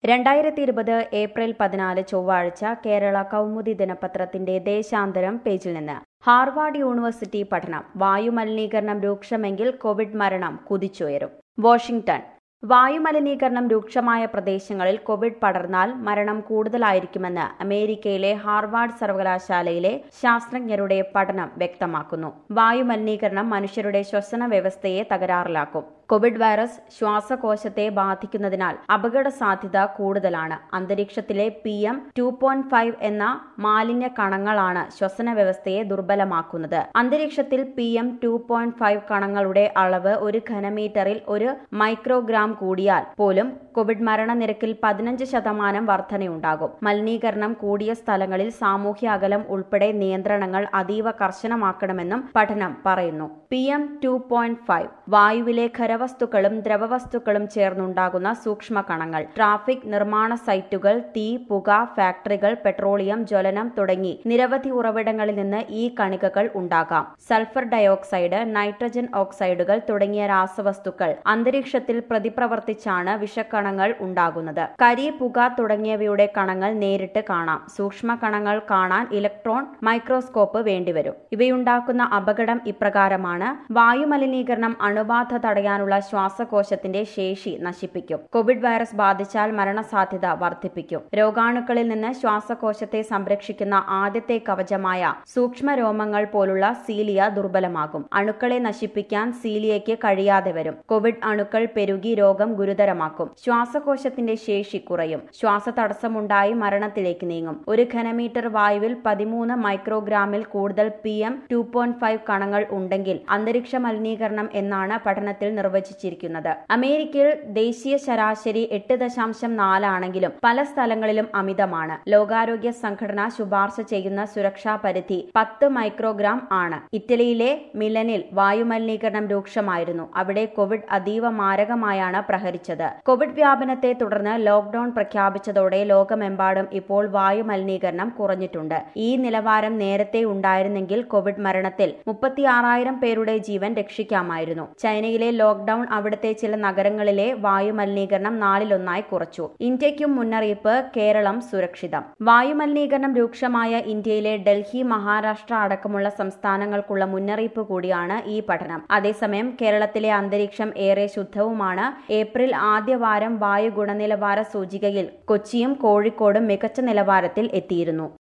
രണ്ടായിരത്തി ഇരുപത് ഏപ്രിൽ പതിനാല് ചൊവ്വാഴ്ച കേരള കൗമുദി ദിനപത്രത്തിന്റെ ദേശാന്തരം പേജിൽ നിന്ന് ഹാർവാർഡ് യൂണിവേഴ്സിറ്റി പഠനം വായുമലിനീകരണം രൂക്ഷമെങ്കിൽ കോവിഡ് മരണം കുതിച്ചുയരും വാഷിംഗ്ടൺ വായുമലിനീകരണം രൂക്ഷമായ പ്രദേശങ്ങളിൽ കോവിഡ് പടർന്നാൽ മരണം കൂടുതലായിരിക്കുമെന്ന് അമേരിക്കയിലെ ഹാർവാർഡ് സർവകലാശാലയിലെ ശാസ്ത്രജ്ഞരുടെ പഠനം വ്യക്തമാക്കുന്നു വായുമലിനീകരണം മനുഷ്യരുടെ ശ്വസന വ്യവസ്ഥയെ തകരാറിലാക്കും കോവിഡ് വൈറസ് ശ്വാസകോശത്തെ ബാധിക്കുന്നതിനാൽ അപകട സാധ്യത കൂടുതലാണ് അന്തരീക്ഷത്തിലെ P M two point five എന്ന മാലിന്യ കണങ്ങളാണ് ശ്വസന വ്യവസ്ഥയെ ദുർബലമാക്കുന്നത് അന്തരീക്ഷത്തിൽ P M two point five കണങ്ങളുടെ അളവ് ഒരു ഘനമീറ്ററിൽ ഒരു മൈക്രോഗ്രാം കൂടിയാൽ പോലും കോവിഡ് മരണനിരക്കിൽ പതിനഞ്ച് ശതമാനം വർധനയുണ്ടാകും മലിനീകരണം കൂടിയ സ്ഥലങ്ങളിൽ സാമൂഹ്യ അകലം ഉൾപ്പെടെ നിയന്ത്രണങ്ങൾ അതീവ കർശനമാക്കണമെന്നും പഠനം പറയുന്നു P M two point five വായുവിലെ ഖരവസ്തുക്കളും ദ്രവവസ്തുക്കളും ചേർന്നുണ്ടാകുന്ന സൂക്ഷ്മ കണങ്ങൾ ട്രാഫിക് നിർമ്മാണ സൈറ്റുകൾ തീ പുക ഫാക്ടറികൾ പെട്രോളിയം ജ്വലനം തുടങ്ങി നിരവധി ഉറവിടങ്ങളിൽ നിന്ന് ഈ കണികകൾ ഉണ്ടാകാം സൾഫർ ഡയോക്സൈഡ് നൈട്രജൻ ഓക്സൈഡുകൾ തുടങ്ങിയ രാസവസ്തുക്കൾ അന്തരീക്ഷത്തിൽ പ്രതിപ്രവർത്തിച്ചാണ് വിഷക്കണങ്ങൾ ഉണ്ടാകുന്നത് കരി പുക തുടങ്ങിയവയുടെ കണങ്ങൾ നേരിട്ട് കാണാം സൂക്ഷ്മ കണങ്ങൾ കാണാൻ ഇലക്ട്രോൺ മൈക്രോസ്കോപ്പ് വേണ്ടിവരും ഇവയുണ്ടാക്കുന്ന അപകടം ഇപ്രകാരമാണ് വായുമലിനീകരണം അണുബാധ തടയാനുള്ള ശ്വാസകോശത്തിന്റെ ശേഷി നശിപ്പിക്കും കോവിഡ് വൈറസ് ബാധിച്ചാൽ മരണസാധ്യത വർദ്ധിപ്പിക്കും രോഗാണുക്കളിൽ നിന്ന് ശ്വാസകോശത്തെ സംരക്ഷിക്കുന്ന ആദ്യത്തെ കവചമായ സൂക്ഷ്മ രോമങ്ങൾ പോലുള്ള സീലിയ ദുർബലമാകും അണുക്കളെ നശിപ്പിക്കാൻ സീലിയയ്ക്ക് കഴിയാതെ വരും കോവിഡ് അണുക്കൾ പെരുകി രോഗം ഗുരുതരമാക്കും ശ്വാസകോശത്തിന്റെ ശേഷി കുറയും ശ്വാസതടസ്സമുണ്ടായി മരണത്തിലേക്ക് നീങ്ങും ഒരു ഘനമീറ്റർ വായുവിൽ പതിമൂന്ന് മൈക്രോഗ്രാമിൽ കൂടുതൽ P M two point five കണങ്ങൾ ഉണ്ടെങ്കിൽ അന്തരീക്ഷ മലിനീകരണം എന്നാണ് പഠനത്തിൽ നിർവചിച്ചിരിക്കുന്നത് അമേരിക്കയിൽ ദേശീയ ശരാശരി എട്ട് ദശാംശം നാലാണെങ്കിലും പല സ്ഥലങ്ങളിലും അമിതമാണ് ലോകാരോഗ്യ സംഘടന ശുപാർശ ചെയ്യുന്ന സുരക്ഷാ പരിധി പത്ത് മൈക്രോഗ്രാം ആണ് ഇറ്റലിയിലെ മിലനിൽ വായുമലിനീകരണം രൂക്ഷമായിരുന്നു അവിടെ കോവിഡ് അതീവ മാരകമായാണ് പ്രഹരിച്ചത് കോവിഡ് വ്യാപനത്തെ തുടർന്ന് ലോക്ഡൌൺ പ്രഖ്യാപിച്ചതോടെ ലോകമെമ്പാടും ഇപ്പോൾ വായുമലിനീകരണം കുറഞ്ഞിട്ടുണ്ട് ഈ നിലവാരം നേരത്തെ ഉണ്ടായിരുന്നെങ്കിൽ കോവിഡ് മരണത്തിൽ മുപ്പത്തിയാറായിരം പേരുടെ ജീവൻ രക്ഷിക്കാമായിരുന്നു ചൈനയിലെ ലോക്ഡൌൺ അവിടുത്തെ ചില നഗരങ്ങളിലെ വായുമലിനീകരണം നാലിലൊന്നായി കുറച്ചു ഇന്ത്യയ്ക്കും മുന്നറിയിപ്പ് കേരളം സുരക്ഷിതം വായുമലിനീകരണം രൂക്ഷമായ ഇന്ത്യയിലെ ഡൽഹി മഹാരാഷ്ട്ര അടക്കമുള്ള സംസ്ഥാനങ്ങൾക്കുള്ള മുന്നറിയിപ്പ് കൂടിയാണ് ഈ പഠനം അതേസമയം കേരളത്തിലെ അന്തരീക്ഷം ഏറെ ശുദ്ധവുമാണ് ഏപ്രിൽ ആദ്യവാരം വായു ഗുണനിലവാര സൂചികയിൽ കൊച്ചിയും കോഴിക്കോടും മികച്ച നിലവാരത്തിൽ എത്തിയിരുന്നു